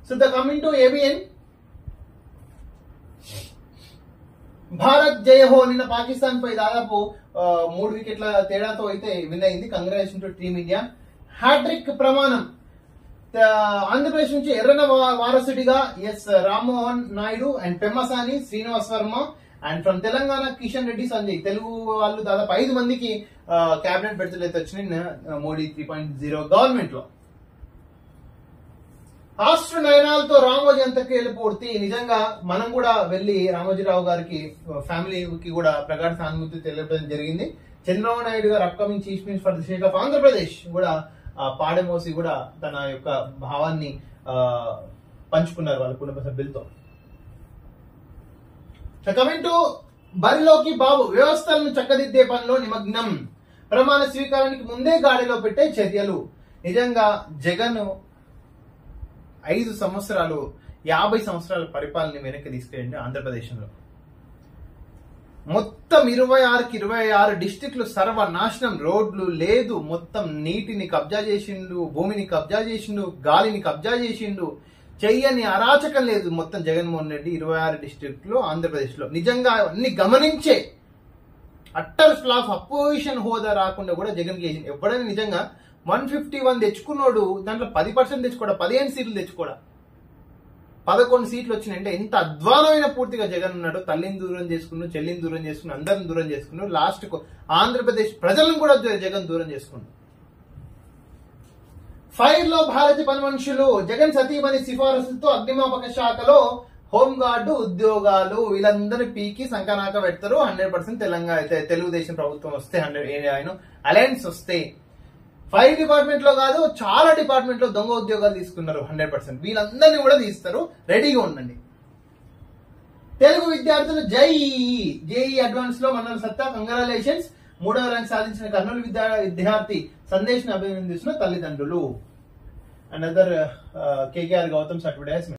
so the coming to ABN Bharat జయ హో నిన్న పాకిస్తాన్ పై దాదాపు ఆ, మూడు వికెట్ల తేడాతో అయితే విన్ అయింది congratulation to team India hattrick ప్రమాణం ఆ, ఆంధ్రప్రదేశ్ నుంచి ఎర్రన వా- వారసుడిగా S Rammohan Naidu and Pemmasani Srinivas Varma and from Telangana Kishan Reddy Sanjay Telugu వాళ్ళు దాదాపు ఐదు మందికి కేబినెట్ బెడ్తలు అయితే వచ్చినాయి నిన్న Modi three point zero government లో రాష్ట్ర నయనాలతో రామోజీ అంతకేళ్ళు పూర్తి నిజంగా మనం కూడా వెళ్లి రామోజీరావు గారికి ఫ్యామిలీకి కూడా ప్రగాఢ సానుభూతి తెలియడం జరిగింది చంద్రబాబు నాయుడు గారు upcoming chief minister for the state of Andhra Pradesh కూడా ఆ, పాడెమోసి కూడా తన యొక్క భావాన్ని ఆ, పంచుకున్నారు వాళ్ళ కుటుంబ సభ్యులతో కమింగ్ టు బరిలోకి బాబు వ్యవస్థలను చక్కదిద్దే పనిలో నిమగ్నం ప్రమాణ స్వీకారానికి ముందే గాడిలో పెట్టే చర్యలు నిజంగా జగన్ ఐదు సంవత్సరాలు యాభై సంవత్సరాల పరిపాలన వెనక్కి తీసుకెళ్ళండి ఆంధ్రప్రదేశ్లో మొత్తం ఇరవై ఆరుకి ఇరవై ఆరు డిస్టిక్లు సర్వనాశనం రోడ్లు లేదు మొత్తం నీటిని కబ్జా చేసిండు భూమిని కబ్జా చేసిండు గాలిని కబ్జా చేసిండు చెయ్యని అరాచకం లేదు మొత్తం జగన్మోహన్ రెడ్డి ఇరవై ఆరు డిస్టిక్ లో ఆంధ్రప్రదేశ్ లో నిజంగా అన్ని గమనించే అట్టర్ ఫ్లాప్ అపోజిషన్ హోదా రాకుండా కూడా జగన్ చేసింది ఎప్పుడైనా నిజంగా వన్ ఫిఫ్టీ వన్ తెచ్చుకున్నాడు దాంట్లో పది పర్సెంట్ తెచ్చుకోడా పదిహేను సీట్లు తెచ్చుకోడా పదకొండు సీట్లు వచ్చినాయి అంటే ఎంత అధ్వానమైన పూర్తిగా జగన్ ఉన్నాడు తల్లిని దూరం చేసుకున్నాడు చెల్లిని దూరం చేసుకున్నాడు అందరిని దూరం చేసుకున్నాడు లాస్ట్ కు ఆంధ్రప్రదేశ్ ప్రజలను కూడా జ- జగన్ దూరం చేసుకున్నాడు ఫైర్ లో భారత పని మనుషులు జగన్ సతీమణి సిఫారసులతో అగ్నిమాపక శాఖలో హోంగార్డు ఉద్యోగాలు వీళ్ళందరూ పీకి సంకనాక పెడతారు హండ్రెడ్ పర్సెంట్ తెలంగాణ తె- తెలుగుదేశం ప్రభుత్వం వస్తే హండ్రెడ్ అలయన్స్ వస్తే ఫైర్ డిపార్ట్మెంట్ లో కాదు చాలా డిపార్ట్మెంట్ లో దొంగ ఉద్యోగాలు తీసుకున్నారు హండ్రెడ్ పర్సెంట్ వీళ్ళందరినీ కూడా తీస్తారు రెడీగా ఉండండి తెలుగు విద్యార్థులు జై జేఈ అడ్వాన్స్ లో మన సత్తా కంగ్రాచులేషన్స్ మూడవ ర్యాంక్ సాధించిన కర్నూలు విద్యా విద్యార్థి సందేశ్ అభినందిస్తున్న తల్లిదండ్రులు and other KKR Gautam advertisement